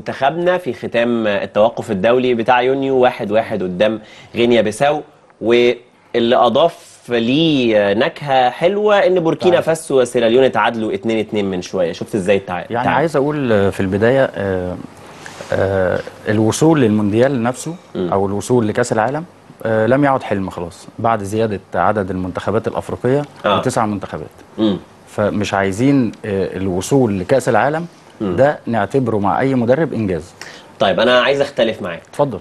منتخبنا في ختام التوقف الدولي بتاع يونيو واحد واحد قدام غينيا بيساو واللي أضاف ليه نكهة حلوة إن بوركينا تعال. فاسو وسيراليون اتعادلوا 2-2 من شوية شفت إزاي التع- يعني التعادل؟ عايز اقول آه، في البدايه آه، آه، الوصول للمونديال نفسه او الوصول لكاس العالم آه، لم يعد حلم خلاص بعد زياده عدد المنتخبات الافريقيه آه. لتسع منتخبات مم. فمش عايزين آه، الوصول لكاس العالم ده نعتبره مع اي مدرب انجاز طيب أنا عايز أختلف معاك اتفضل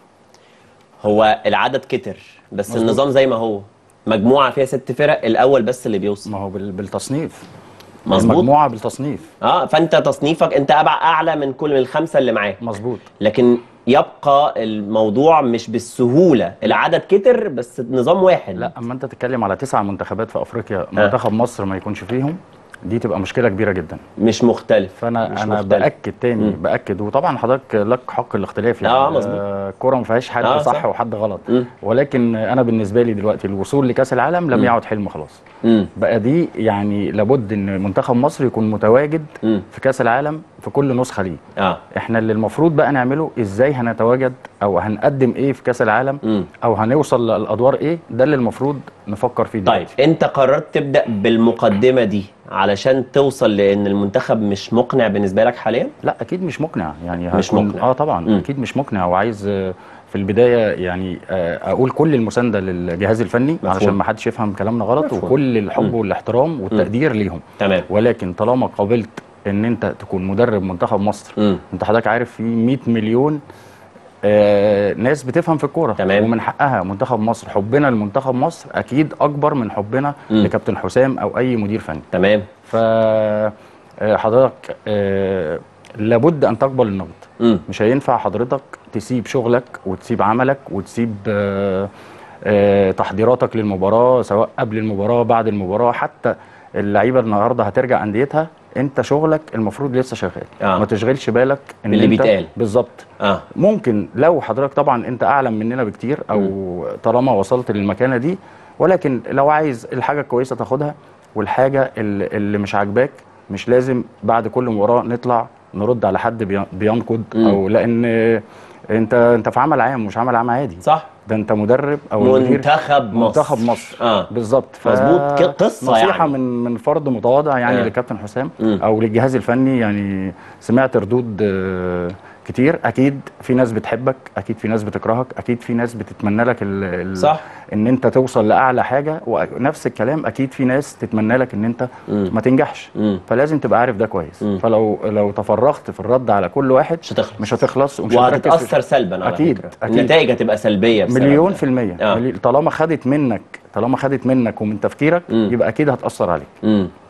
هو العدد كتر بس مظبوط. النظام زي ما هو مجموعة فيها ست فرق الأول بس اللي بيوصل ما هو بال- بالتصنيف مظبوط. المجموعه بالتصنيف اه فانت تصنيفك انت أبع اعلى من كل من الخمسه اللي معاك مظبوط لكن يبقى الموضوع مش بالسهوله العدد كتر بس النظام واحد لا اما انت تتكلم على تسع منتخبات في افريقيا منتخب مصر ما يكونش فيهم دي تبقى مشكله كبيره جدا مش مختلف فانا مش انا مختلف. باكد تاني مم. باكد وطبعا حضرتك لك حق الاختلاف آه، مظبوط. آه، الكوره ما فيهاش حد آه، صح, صح. وحد غلط مم. ولكن انا بالنسبه لي دلوقتي الوصول لكاس العالم لم مم. يعد حلم خلاص امم بقى دي يعني لابد ان منتخب مصر يكون متواجد مم. في كاس العالم في كل نسخه ليه اه احنا اللي المفروض بقى نعمله ازاي هنتواجد او هنقدم ايه في كاس العالم مم. او هنوصل للادوار ايه ده اللي المفروض نفكر فيه طيب دلوقتي انت قررت تبدا بالمقدمه دي علشان توصل لان المنتخب مش مقنع بالنسبه لك حاليا لا اكيد مش مقنع يعني مش هكون- مقنع. اه طبعا مم. اكيد مش مقنع وعايز آه، في البدايه يعني آه، اقول كل المسانده للجهاز الفني مفهوم. علشان ما حدش يفهم كلامنا غلط مفهوم. وكل الحب مم. والاحترام والتقدير ليهم تمام ولكن طالما قابلت ان انت تكون مدرب منتخب مصر امم انت حضرتك عارف في 100 مليون آه ناس بتفهم في الكوره تمام. ومن حقها منتخب مصر حبنا لمنتخب مصر اكيد اكبر من حبنا مم. لكابتن حسام او اي مدير فني تمام ف آه، حضرتك آه، لابد ان تقبل النقد امم مش هينفع حضرتك تسيب شغلك وتسيب عملك وتسيب آه، آه، تحضيراتك للمباراه سواء قبل المباراه بعد المباراه حتى اللعيبه النهارده هترجع انديتها انت شغلك المفروض لسه شغال آه. ما تشغلش بالك ان باللي انت بيتقال. بالظبط اه ممكن لو حضرتك طبعا انت اعلم مننا بكتير او طالما وصلت للمكانه دي ولكن لو عايز الحاجه الكويسه تاخدها والحاجه اللي, اللي مش عاجباك مش لازم بعد كل مباراه نطلع نرد على حد بي- بينقد مم. او لان انت انت في عمل عام مش عمل عام عادي صح ده انت مدرب او مدير منتخب مصر منتخب مصر اه بالظبط ف- مظبوط، ك- قصة نصيحه يعني. من من فرد متواضع يعني آه. للكابتن حسام مم. او للجهاز الفني يعني سمعت ردود آه، كتير اكيد في ناس بتحبك اكيد في ناس بتكرهك اكيد في ناس بتتمنى لك ال ال صح. ان انت توصل لاعلى حاجه ونفس الكلام اكيد في ناس تتمنى لك ان انت مم. ما تنجحش مم. فلازم تبقى عارف ده كويس مم. فلو لو تفرغت في الرد على كل واحد مش هتخلص مش هتخلص ومش هتركز في- وهتتاثر سلبا على أكيد، فكره أكيد. النتائج هتبقى سلبيه بسبب مليون ده. في المية آه. ملي- طالما خدت منك طالما خدت منك ومن تفكيرك مم. يبقى اكيد هتأثر عليك امم